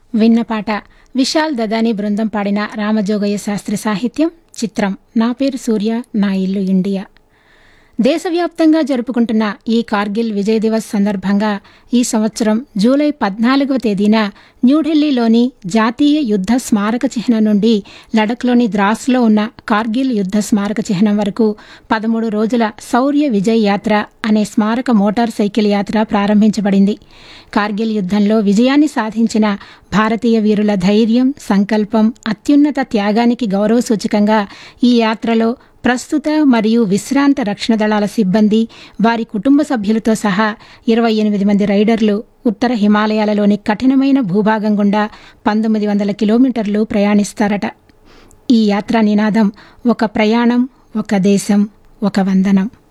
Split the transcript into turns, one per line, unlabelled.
విన్నపాట విశాల్ దదాని బృందం పాడిన రామజోగయ్య శాస్త్రి సాహిత్యం చిత్రం నా పేరు సూర్య నా ఇల్లు ఇండియా దేశవ్యాప్తంగా జరుపుకుంటున్న ఈ కార్గిల్ విజయ్ దివస్ సందర్భంగా ఈ సంవత్సరం జూలై పద్నాలుగవ తేదీన న్యూఢిల్లీలోని జాతీయ యుద్ధ స్మారక చిహ్నం నుండి లడఖ్లోని ద్రాస్లో ఉన్న కార్గిల్ యుద్ధ స్మారక చిహ్నం వరకు పదమూడు రోజుల శౌర్య విజయ్ యాత్ర అనే స్మారక మోటార్ సైకిల్ యాత్ర ప్రారంభించబడింది కార్గిల్ యుద్ధంలో విజయాన్ని సాధించిన భారతీయ వీరుల ధైర్యం సంకల్పం అత్యున్నత త్యాగానికి గౌరవ సూచకంగా ఈ యాత్రలో ప్రస్తుత మరియు విశ్రాంత రక్షణ దళాల సిబ్బంది వారి కుటుంబ సభ్యులతో సహా ఇరవై ఎనిమిది మంది రైడర్లు ఉత్తర హిమాలయాలలోని కఠినమైన భూభాగం గుండా పంతొమ్మిది వందల కిలోమీటర్లు ప్రయాణిస్తారట ఈ యాత్రా నినాదం ఒక ప్రయాణం ఒక దేశం ఒక వందనం